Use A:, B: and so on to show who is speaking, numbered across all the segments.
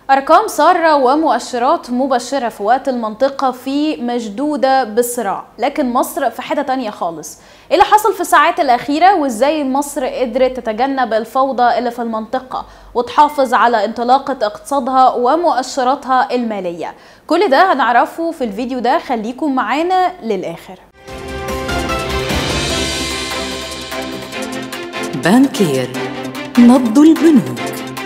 A: أرقام سارة ومؤشرات مبشرة في وقت المنطقة في مشدودة بالصراع لكن مصر في حتة تانية خالص إيه اللي حصل في الساعات الأخيرة وإزاي مصر قدرت تتجنب الفوضى اللي في المنطقة وتحافظ على انطلاقة اقتصادها ومؤشراتها المالية كل ده هنعرفه في الفيديو ده خليكم معانا للآخر
B: بانكير نبض البنوك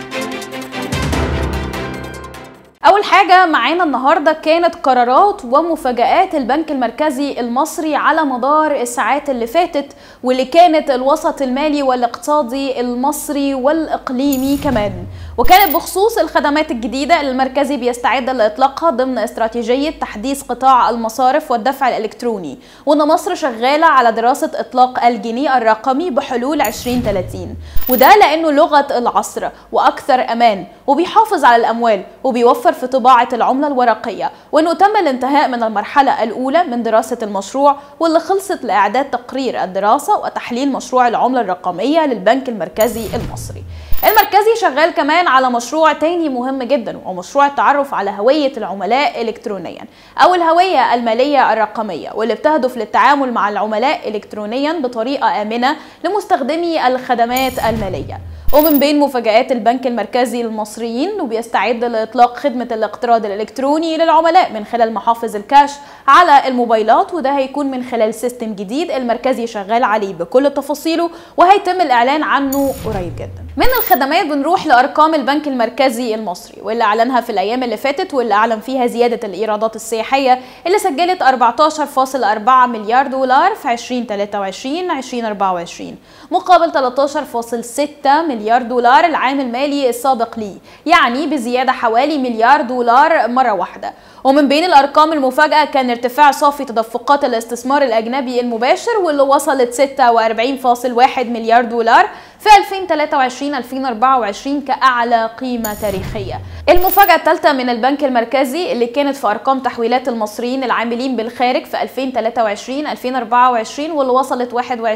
A: أول حاجة معانا النهاردة كانت قرارات ومفاجآت البنك المركزي المصري على مدار الساعات اللي فاتت واللي كانت الوسط المالي والاقتصادي المصري والإقليمي كمان وكانت بخصوص الخدمات الجديدة اللي المركزي بيستعد لإطلاقها ضمن استراتيجية تحديث قطاع المصارف والدفع الإلكتروني وإن مصر شغالة على دراسة إطلاق الجنيه الرقمي بحلول 2030 وده لأنه لغة العصر وأكثر أمان وبيحافظ على الأموال وبيوفر في طباعة العملة الورقية وأنه تم الانتهاء من المرحلة الأولى من دراسة المشروع واللي خلصت لإعداد تقرير الدراسة وتحليل مشروع العملة الرقمية للبنك المركزي المصري المركزي شغال كمان على مشروع تاني مهم جدا ومشروع التعرف على هوية العملاء إلكترونيا أو الهوية المالية الرقمية واللي بتهدف للتعامل مع العملاء إلكترونيا بطريقة آمنة لمستخدمي الخدمات المالية ومن بين مفاجآت البنك المركزي للمصريين انه بيستعد لاطلاق خدمه الاقتراض الالكتروني للعملاء من خلال محافظ الكاش على الموبايلات وده هيكون من خلال سيستم جديد المركزي شغال عليه بكل تفاصيله وهيتم الاعلان عنه قريب جدا. من الخدمات بنروح لارقام البنك المركزي المصري واللي اعلنها في الايام اللي فاتت واللي اعلن فيها زياده الايرادات السياحيه اللي سجلت 14.4 مليار دولار في 2023 2024 مقابل 13.6 مليار دولار العام المالي السابق ليه يعني بزياده حوالي مليار دولار مره واحده ومن بين الارقام المفاجاه كان ارتفاع صافي تدفقات الاستثمار الاجنبي المباشر واللي وصلت 46.1 مليار دولار في 2023 2024 كاعلى قيمه تاريخيه. المفاجاه الثالثه من البنك المركزي اللي كانت في ارقام تحويلات المصريين العاملين بالخارج في 2023 2024 واللي وصلت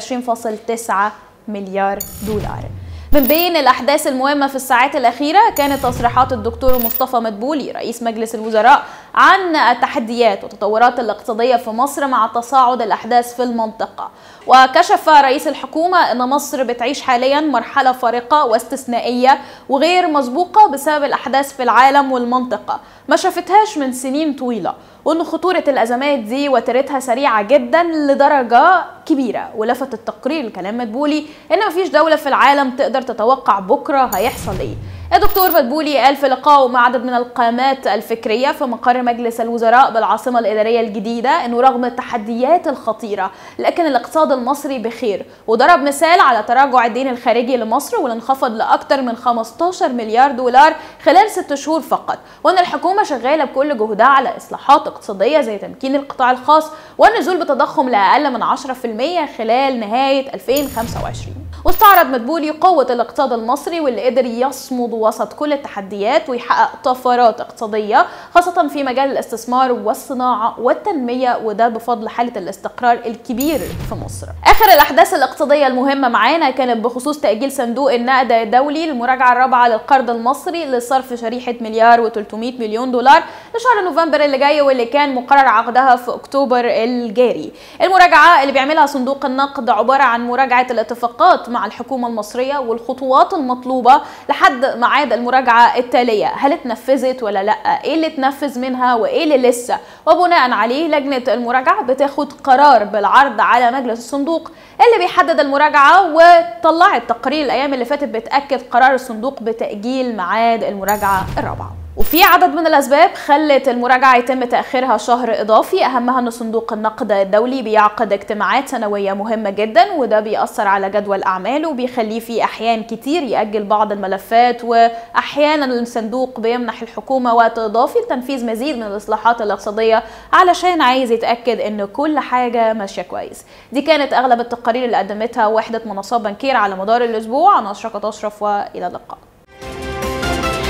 A: 21.9 مليار دولار. من بين الأحداث المهمة في الساعات الأخيرة كانت تصريحات الدكتور مصطفى مدبولي رئيس مجلس الوزراء عن التحديات والتطورات الاقتصادية في مصر مع تصاعد الأحداث في المنطقة وكشف رئيس الحكومة أن مصر بتعيش حاليا مرحلة فارقة واستثنائية وغير مسبوقة بسبب الأحداث في العالم والمنطقة ما شافتهاش من سنين طويلة وأن خطورة الأزمات دي وترتها سريعة جدا لدرجة كبيرة ولفت التقرير لكلام مدبولي أن مفيش دولة في العالم تقدر تتوقع بكرة هيحصل إيه الدكتور مدبولي قال في لقائه مع عدد من القامات الفكريه في مقر مجلس الوزراء بالعاصمه الاداريه الجديده انه رغم التحديات الخطيره لكن الاقتصاد المصري بخير وضرب مثال على تراجع الدين الخارجي لمصر واللي انخفض لاكثر من 15 مليار دولار خلال ست شهور فقط وان الحكومه شغاله بكل جهدها على اصلاحات اقتصاديه زي تمكين القطاع الخاص والنزول بتضخم لاقل من 10% خلال نهايه 2025 واستعرض مدبولي قوة الاقتصاد المصري واللي قدر يصمد وسط كل التحديات ويحقق طفرات اقتصادية خاصة في مجال الاستثمار والصناعة والتنمية وده بفضل حالة الاستقرار الكبير في مصر. آخر الأحداث الاقتصادية المهمة معانا كانت بخصوص تأجيل صندوق النقد الدولي للمراجعة الرابعة للقرض المصري لصرف شريحة مليار و300 مليون دولار لشهر نوفمبر اللي جاي واللي كان مقرر عقدها في أكتوبر الجاري. المراجعة اللي بيعملها صندوق النقد عبارة عن مراجعة الاتفاقات مع الحكومة المصرية والخطوات المطلوبة لحد ميعاد المراجعة التالية هل اتنفذت ولا لا ايه اللي اتنفذ منها وايه اللي لسه وبناء عليه لجنة المراجعة بتاخد قرار بالعرض على مجلس الصندوق اللي بيحدد المراجعة وطلعت تقرير الايام اللي فاتت بتأكد قرار الصندوق بتأجيل ميعاد المراجعة الرابعة وفي عدد من الاسباب خلت المراجعه يتم تاخيرها شهر اضافي اهمها ان صندوق النقد الدولي بيعقد اجتماعات سنويه مهمه جدا وده بيأثر على جدول اعماله وبيخليه في احيان كتير ياجل بعض الملفات واحيانا الصندوق بيمنح الحكومه وقت اضافي لتنفيذ مزيد من الاصلاحات الاقتصاديه علشان عايز يتاكد ان كل حاجه ماشيه كويس دي كانت اغلب التقارير اللي قدمتها وحده منصات بنكير على مدار الاسبوع انا اشرقت اشرف والى اللقاء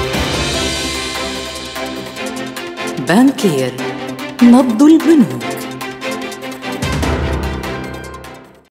B: بانكير نبض البنوك